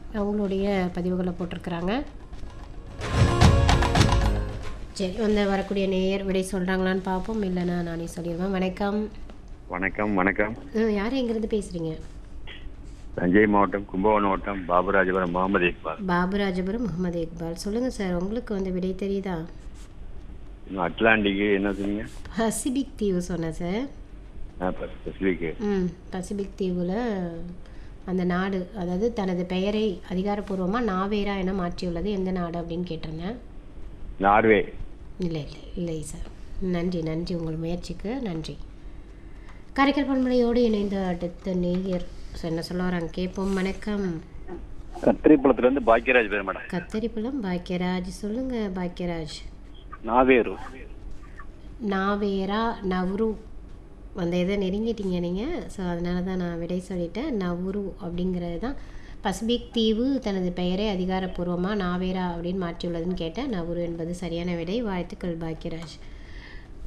அவங்களுடைய பதிவுகளை போட்டிருக்கிறாங்க சரி வந்து வரக்கூடிய நேயர் விடை சொல்கிறாங்களான்னு பார்ப்போம் இல்லைன்னா நானே சொல்லிடுவேன் வணக்கம் வணக்கம் வணக்கம் ம், யார் எங்கேருந்து பேசுகிறீங்க தஞ்சை மாவட்டம் கும்பகோணம் மாவட்டம் பாபுராஜபுரம் முகமது இக்பால் பாபுராஜபுரம் முகமது இக்பால் சொல்லுங்கள் சார் உங்களுக்கு வந்து விடை தெரியுதா இன்னும் அட்லாண்டிக்கு என்ன சொன்னீங்க பசிபிக் தீவு சொன்னேன் சார் பசிபிக்கு ம் பசிபிக் தீவில் அந்த நாடு அதாவது தனது பெயரை அதிகாரப்பூர்வமாக நாவேரா என மாற்றியுள்ளது எந்த நாடு அப்படின்னு கேட்டிருந்தேன் நார்வே இல்லை இல்லை இல்லை சார் நன்றி நன்றி உங்கள் முயற்சிக்கு நன்றி காரைக்கால் பண்பலையோடு இணைந்த அடுத்த நேயர் சார் என்ன சொல்ல வராங்க கேட்போம் வணக்கம் கத்திரிப்பழத்துல இருந்து பாக்கியராஜ் பேர் மேடம் கத்தரிப்புலம் பாக்கியராஜ் சொல்லுங்கள் பாக்கியராஜ் நாவேரு நாவேரா நவ்ரு அந்த இதை நெருங்கிட்டீங்க நீங்கள் ஸோ அதனால தான் நான் விடை சொல்லிட்டேன் நவ்ரு அப்படிங்கிறது தான் பசிபிக் தீவு தனது பெயரை அதிகாரப்பூர்வமாக நாவேரா அப்படின்னு மாற்றியுள்ளதுன்னு கேட்டேன் நவ்ரு என்பது சரியான விடை வாழ்த்துக்கள் பாக்கியராஜ்